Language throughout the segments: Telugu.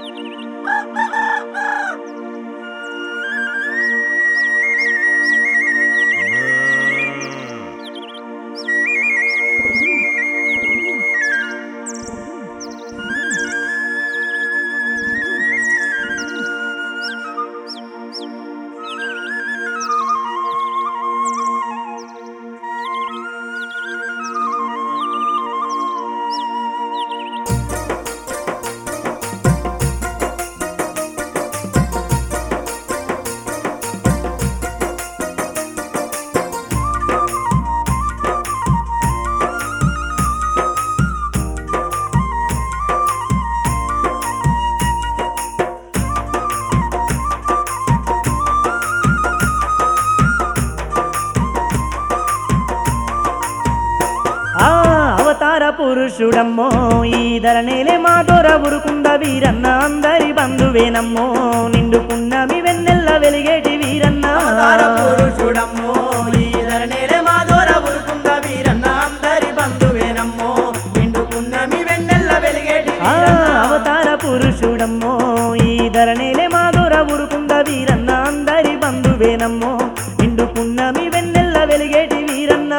ఆ అవతార పురుషుడమ్మో ఈ ధరణిలే మా దొర ఉరుకుంద వీరన్న అందరి బంధువేనమ్మో నిండుకున్నమి వెన్నెల్ల వెలిగేటి వీరన్న అవతార పురుషుడమ్మో ఈ ధరణిలే మా దూర ఉరుకుంద వీరన్న అందరి బంధువేనమ్మో నిండుకున్నమి వెన్నెల్ల వెలిగేటి ఆ వీరన్న. అవతార పురుషుడమ్మో ఈ ధరణిలే మా దొర ఉరుకుంద వీరన్న అందరి బంధువేనమ్మో నిండుకున్నమి వెన్నెల్ల వెలిగేటి వీరన్న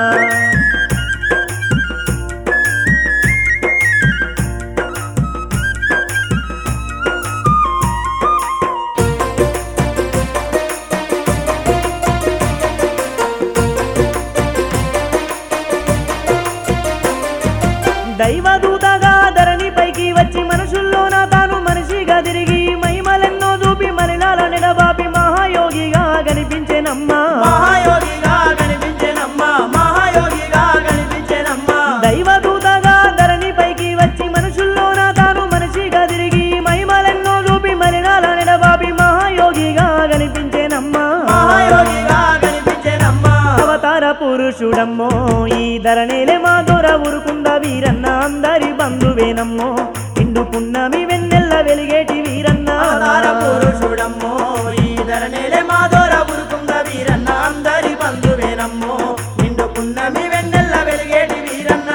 దైవదూతగా ధరణి పైకి వచ్చి మనుషుల్లోన తాను మనిషిగా తిరిగి మహిమలెన్నో చూపి మలినాల నిడబాపి మహాయోగిగా కనిపించెనమ్మా మహాయోగిగా కనిపించెనమ్మా మహాయోగిగా కనిపించెనమ్మా దైవదూతగా ధరణి పైకి వచ్చి మనుషుల్లోన తాను మనిషిగా తిరిగి మహిమలెన్నో చూపి మలినాల నిడబాపి మహాయోగిగా కనిపించెనమ్మా మహాయోగిగా కనిపించెనమ్మా అవతార పురుషుడమ్మో ఈ ధరణిలే మా దొర ఉరుకుంద వీరన్న అందరి బంధువేనమ్మో ఇందు పున్నమి వెన్నెల్ల వెలిగేటి వీరన్న అవతార పురుషుడమ్మో ఈ ధరణిలే మా దూర ఉరుకుంద వీరన్న అందరి బంధువేనమ్మో నిండుకున్నమి వెన్నెల్ల వెలిగేటి వీరన్న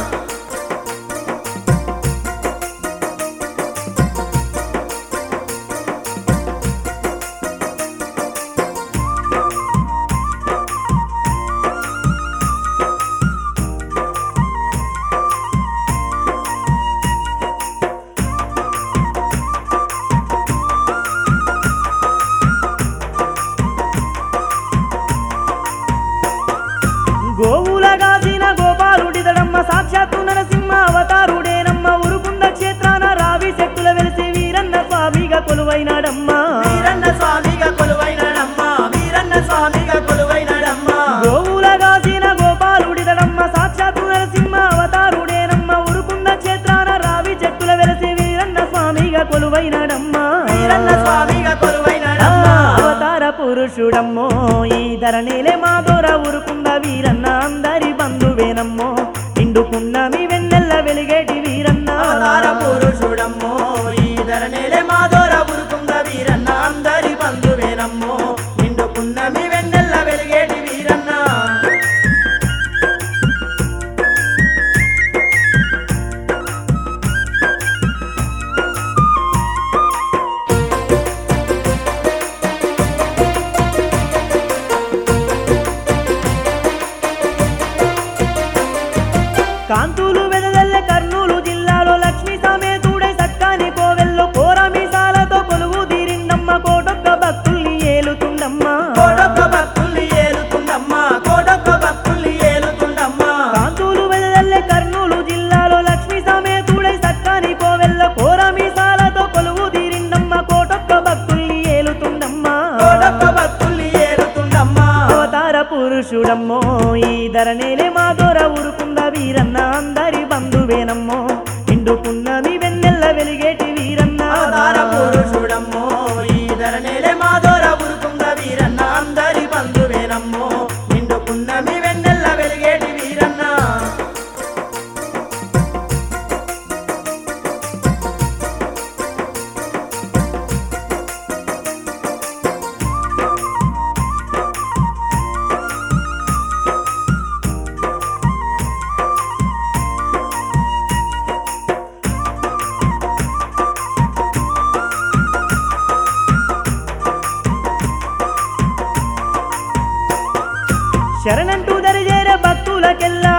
గోవుల గాసిన గోపాలుడిదడమ్మ సాక్షాత్తు నరసింహ అవతారుడేనమ్మ ఉరుకుంద క్షేత్రాన రావి శక్తుల వెలిసి వీరన్న స్వామిగా కొలువైనాడమ్మా వీరన్న స్వామిగా కొలువైనడమ్మా వీరన్న స్వామిగా కొలువైనడమ్మా గోవుల గాసిన గోపాలుడిదడమ్మ సాక్షాత్తు నరసింహ అవతారుడేనమ్మ ఉరుకుంద క్షేత్రాన రావి చెట్టుల వెలసి వీరన్న స్వామిగా కొలువైనాడమ్మా వీరన్న స్వామిగా ఆ, కొలువైనడమ్మా అవతార పురుషుడమ్మో ఈ ధరణిలే మా దొర ఉరుకుంద వీరన్న అందరి బంధువేనమ్మో నిండుకున్నమి వెన్నెల్ల వెలిగేటి వీరన్న అవతార పురుషుడమ్మో ఈ ధరణిలే మా దూర ఉరుకుంద వీరన్న అందరి బంధువేనమ్మో నిండుకున్నమి వెన్నెల్ల వెలిగేటి వీరన్న కాంతులు వెదజల్లె కర్నూలు జిల్లాలో లక్ష్మీ సమేతుడై సక్కాని కోవెల్లో కోరమీసాలతో కొలువు తీరిందమ్మ కోటొక్క భక్తుల్ని ఏలుతుండమ్మా కోడొక్క భక్తుల్ని ఏలుతుండమ్మా కోడొక్క భక్తుల్ని ఏలుతుండమ్మా కాంతులు వెదజల్లె కర్నూలు జిల్లాలో లక్ష్మీ సమేతుడై సక్కాని కోవెల్లో కోరమీసాలతో కొలువు తీరిందమ్మ కోటొక్క భక్తుల్ని ఏలుతుండమ్మా కోడొక్క భక్తుల్ని ఏలుతుండమ్మా అవతార పురుషుడమ్మో ఈ ధరణిలే మా దొర ఉరుకుంద వీరన్న అందరి బంధువేనమ్మో నిండుకున్నది వెన్నెల్ల వెలిగేటి వీరన్న అవతార పురుషుడమ్మో ఈ ధరణిలే మా దూర ఉరుకుంద వీరన్న అందరి బంధువేనమ్మో నిండుకున్నమి వెన్నెల్ల వెలిగేటి వీరన్న శరణంటూ దరిజేర భక్తులకెల్లా